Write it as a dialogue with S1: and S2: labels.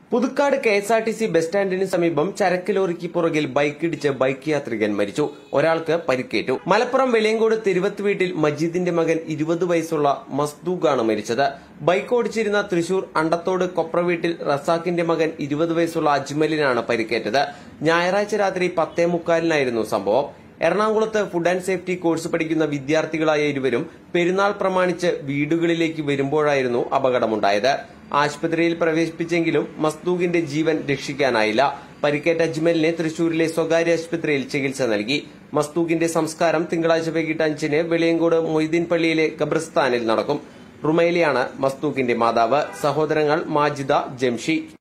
S1: Puthukkad K S R T C bus സ്റ്റാൻഡിന് സമീപം ചരക്ക് ലോറിക്ക് പുറകിൽ ബൈക്കിടിച്ച് ബൈക്ക് യാത്രികൻ മരിച്ചു ഒരാൾക്ക് പരിക്കേറ്റു മലപ്പുറം വെളിയങ്കോട് തിരുവത്ത് വീട്ടിൽ മജീദിന്റെ മകൻ ഇരുപത് വയസ്സുള്ള മസ്ദൂഖാണ് മരിച്ചത് ബൈക്ക് ഓടിച്ചിരുന്ന തൃശൂർ അണ്ടത്തോട് കൊപ്ര വീട്ടിൽ റസാഖിന്റെ മകൻ ഇരുപത് വയസ്സുള്ള അജ്മലിനാണ് പരിക്കേറ്റത് ഞായറാഴ്ച രാത്രി പത്തേ മുക്കാലിനായിരുന്നു സംഭവം എറണാകുളത്ത് ഫുഡ് ആൻഡ് സേഫ്റ്റി കോഴ്സ് പഠിക്കുന്ന വിദ്യാർത്ഥികളായ ഇരുവരും പെരുന്നാൾ പ്രമാണിച്ച് വീടുകളിലേക്ക് വരുമ്പോഴായിരുന്നു അപകടമുണ്ടായത് ആശുപത്രിയിൽ പ്രവേശിപ്പിച്ചെങ്കിലും മസ്തൂഖിന്റെ ജീവൻ രക്ഷിക്കാനായില്ല പരിക്കേറ്റ അജ്മലിനെ തൃശൂരിലെ സ്വകാര്യ ആശുപത്രിയിൽ ചികിത്സ നൽകി മസ്തൂഖിന്റെ സംസ്കാരം തിങ്കളാഴ്ച വൈകിട്ട് അഞ്ചിന് വെളിയങ്കോട് മൊയ്തീൻ പള്ളിയിലെ ഖബർസ്ഥാനിൽ നടക്കും റുമൈലയാണ് മസ്തൂഖിന്റെ മാതാവ് സഹോദരങ്ങൾ മാജിദ ജംഷി